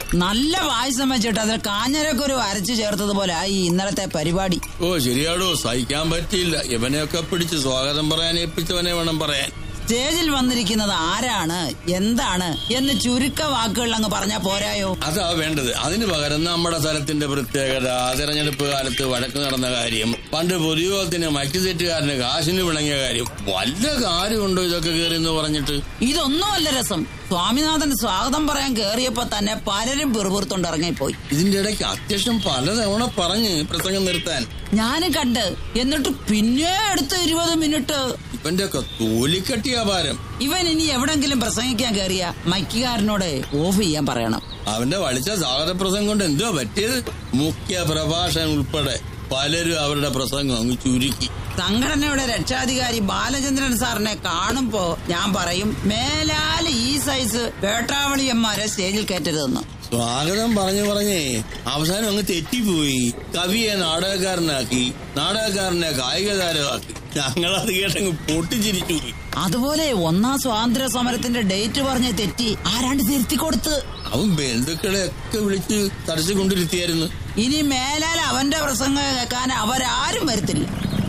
നല്ല പായസം വെച്ചിട്ട് അതിൽ കാഞ്ഞരക്കൊരു അരച്ചു ചേർത്തതുപോലെ ആയി ഇന്നലത്തെ പരിപാടി ഓ ശരിയാടോ സഹിക്കാൻ പറ്റിയില്ല ഇവനെയൊക്കെ പിടിച്ച് സ്വാഗതം പറയാൻ ഏൽപ്പിച്ചവനെ വേണം പറയാൻ സ്റ്റേജിൽ വന്നിരിക്കുന്നത് ആരാണ് എന്താണ് എന്ന് ചുരുക്ക വാക്കുകൾ അങ്ങ് പറഞ്ഞാ പോരായോ അതാ വേണ്ടത് അതിന് പകരം നമ്മുടെ സ്ഥലത്തിന്റെ പ്രത്യേകത തെരഞ്ഞെടുപ്പ് കാലത്ത് വഴക്ക് നടന്ന കാര്യം പണ്ട് പൊതുയോഗത്തിന് മറ്റു തെറ്റുകാരന് കാശിന് വിളങ്ങിയ കാര്യം വല്ല കാര്യമുണ്ടോ ഇതൊക്കെ കയറി എന്ന് പറഞ്ഞിട്ട് ഇതൊന്നുമല്ല രസം സ്വാമിനാഥൻ സ്വാഗതം പറയാൻ കേറിയപ്പോ തന്നെ പലരും പിറുപിറുത്തോണ്ട് ഇറങ്ങിപ്പോയി ഇതിന്റെ ഇടയ്ക്ക് അത്യാവശ്യം പലതവണ പറഞ്ഞ് പ്രസംഗം നിർത്താൻ ഞാനും കണ്ട് എന്നിട്ട് പിന്നെ അടുത്ത ഇരുപത് മിനിറ്റ് ഇവന്റെ ഒക്കെ തോലിക്കട്ടിയ ഭാരം ഇവൻ ഇനി എവിടെങ്കിലും പ്രസംഗിക്കാൻ കയറിയ മൈക്കുകാരനോട് ഓഫ് ചെയ്യാൻ പറയണം അവന്റെ വളിച്ച സ്വാഗത പ്രസംഗം കൊണ്ട് എന്തോ പറ്റിയത് മുഖ്യ പ്രഭാഷകൻ ഉൾപ്പെടെ പലരും അവരുടെ പ്രസംഗം അങ്ങ് ചുരുക്കി സംഘടനയുടെ രക്ഷാധികാരി ബാലചന്ദ്രൻ സാറിനെ കാണുമ്പോ ഞാൻ പറയും മേലാൽ ഈ സൈസ് വേട്ടാവളിയന്മാരെ സ്റ്റേജിൽ കയറ്റരുതെന്ന് സ്വാഗതം പറഞ്ഞു പറഞ്ഞേ അവസാനം അങ്ങ് തെറ്റിപ്പോയി കവിയെ നാടകക്കാരനാക്കി നാടകക്കാരനെ കായിക താരമാക്കി ഞങ്ങളത് കേട്ടങ്ങ് പൊട്ടിച്ചിരിച്ചു പോയി അതുപോലെ ഒന്നാം സ്വാതന്ത്ര്യ സമരത്തിന്റെ ഡേറ്റ് പറഞ്ഞ് തെറ്റി ആരാണ്ട് തിരുത്തി കൊടുത്ത് അവൻ ബന്ധുക്കളെ ഒക്കെ വിളിച്ച് തടച്ചുകൊണ്ടിരുത്തിയായിരുന്നു ഇനി മേലാൽ അവന്റെ പ്രസംഗം കേൾക്കാൻ അവരാരും വരുത്തില്ല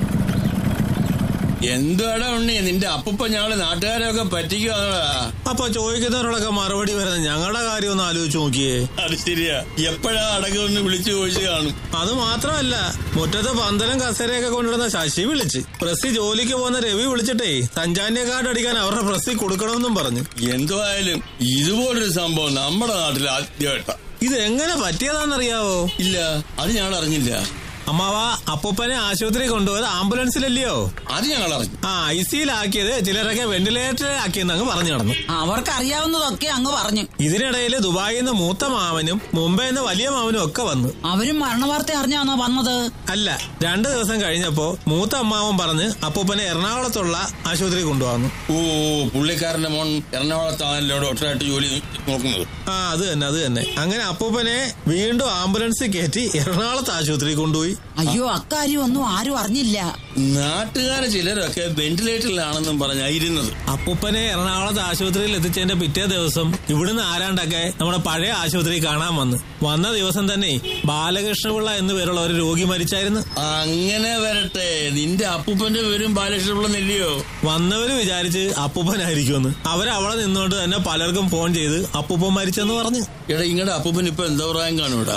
എന്തുവാടാ ഉണ്ണി നിന്റെ അപ്പൂപ്പ ഞങ്ങള് നാട്ടുകാരൊക്കെ പറ്റിക്കുവാണോടാ അപ്പൊ ചോദിക്കുന്നവരോടൊക്കെ മറുപടി വരുന്ന ഞങ്ങളുടെ കാര്യം ഒന്ന് ആലോചിച്ച് നോക്കിയേ അത് ശരിയാ എപ്പോഴാ അടക്കമൊന്ന് വിളിച്ചു ചോദിച്ചു കാണും അത് മാത്രമല്ല മുറ്റത്ത് പന്തലും കസേരയൊക്കെ കൊണ്ടിരുന്ന ശശി വിളിച്ച് പ്രസ്സി ജോലിക്ക് പോകുന്ന രവി വിളിച്ചിട്ടേ സഞ്ചാന്യ കാർഡ് അടിക്കാൻ അവരുടെ പ്രസ്സി കൊടുക്കണമെന്നും പറഞ്ഞു എന്തുവായാലും ഇതുപോലൊരു സംഭവം നമ്മുടെ നാട്ടിൽ ആദ്യമായിട്ടാ ഇത് എങ്ങനെ പറ്റിയതാണെന്നറിയാവോ ഇല്ല അത് ഞങ്ങൾ അറിഞ്ഞില്ല അമ്മാവ അപ്പൂപ്പനെ ആശുപത്രി കൊണ്ടുപോയത് ആംബുലൻസിലല്ലയോ അത് ഞങ്ങൾ അറിഞ്ഞു ആ ഐ സിയിലാക്കിയത് ചിലരൊക്കെ വെന്റിലേറ്ററിൽ ആക്കിയെന്ന് അങ്ങ് പറഞ്ഞു നടന്നു അവർക്ക് അറിയാവുന്നതൊക്കെ അങ്ങ് പറഞ്ഞു ഇതിനിടയിൽ ദുബായിൽ നിന്ന് മൂത്ത മാവനും മുംബൈയിൽ നിന്ന് വലിയ മാവനും ഒക്കെ വന്നു അവരും മരണവാർത്ത അറിഞ്ഞാണോ വന്നത് അല്ല രണ്ടു ദിവസം കഴിഞ്ഞപ്പോ മൂത്ത അമ്മാവൻ പറഞ്ഞ് അപ്പൂപ്പനെ എറണാകുളത്തുള്ള ആശുപത്രി കൊണ്ടുവന്നു ഓ പുള്ളിക്കാരന്റെ മോൻ എറണാകുളത്താണല്ലോ ഡോക്ടറായിട്ട് ജോലി നോക്കുന്നത് ആ അത് തന്നെ അത് തന്നെ അങ്ങനെ അപ്പൂപ്പനെ വീണ്ടും ആംബുലൻസിൽ കയറ്റി എറണാകുളത്ത് ആശുപത്രി കൊണ്ടുപോയി അയ്യോ അക്കാര്യം ഒന്നും ആരും അറിഞ്ഞില്ല നാട്ടുകാരെ ചിലരൊക്കെ വെന്റിലേറ്ററിലാണെന്നും പറഞ്ഞാ ഇരുന്നത് അപ്പൂപ്പനെ എറണാകുളത്ത് ആശുപത്രിയിൽ എത്തിച്ചതിന്റെ പിറ്റേ ദിവസം ഇവിടുന്ന് ആരാണ്ടൊക്കെ നമ്മുടെ പഴയ ആശുപത്രി കാണാൻ വന്ന് വന്ന ദിവസം തന്നെ ബാലകൃഷ്ണപിള്ള എന്നു പേരുള്ള ഒരു രോഗി മരിച്ചായിരുന്നു അങ്ങനെ വരട്ടെ നിന്റെ അപ്പൂപ്പന്റെ പേരും ബാലകൃഷ്ണപിള്ളന്നില്ലയോ വന്നവര് വിചാരിച്ച് അപ്പൂപ്പനായിരിക്കുമെന്ന് അവരവിടെ നിന്നുകൊണ്ട് തന്നെ പലർക്കും ഫോൺ ചെയ്ത് അപ്പൂപ്പൻ മരിച്ചെന്ന് പറഞ്ഞു എടാ ഇങ്ങടെ അപ്പൂപ്പൻ ഇപ്പൊ എന്താ പ്രായം കാണൂടാ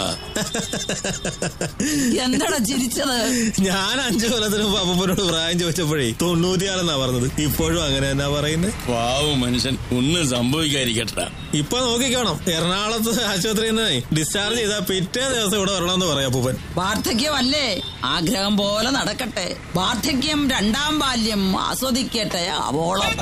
എന്താടാ ചിരിച്ചത് ഞാൻ അഞ്ചു കൊല്ലത്തിന് മുമ്പ് അപ്പൂപ്പനോട് പ്രായം ചോദിച്ചപ്പോഴേ തൊണ്ണൂറ്റിയാറെന്നാ പറഞ്ഞത് ഇപ്പോഴും അങ്ങനെ എന്നാ പറയുന്നത് പാവം മനുഷ്യൻ ഒന്നും സംഭവിക്കാതിരിക്കട്ടാ ഇപ്പൊ നോക്കിക്കോണം എറണാകുളത്ത് ആശുപത്രിയിൽ നിന്ന് ഡിസ്ചാർജ് ചെയ്താൽ പിറ്റേ ദിവസം ഇവിടെ വരണമെന്ന് പറയാം അപ്പൂപ്പൻ വാർദ്ധക്യമല്ലേ ആഗ്രഹം പോലെ നടക്കട്ടെ വാർദ്ധക്യം രണ്ടാം ബാല്യം ആസ്വദിക്കട്ടെ അവോളം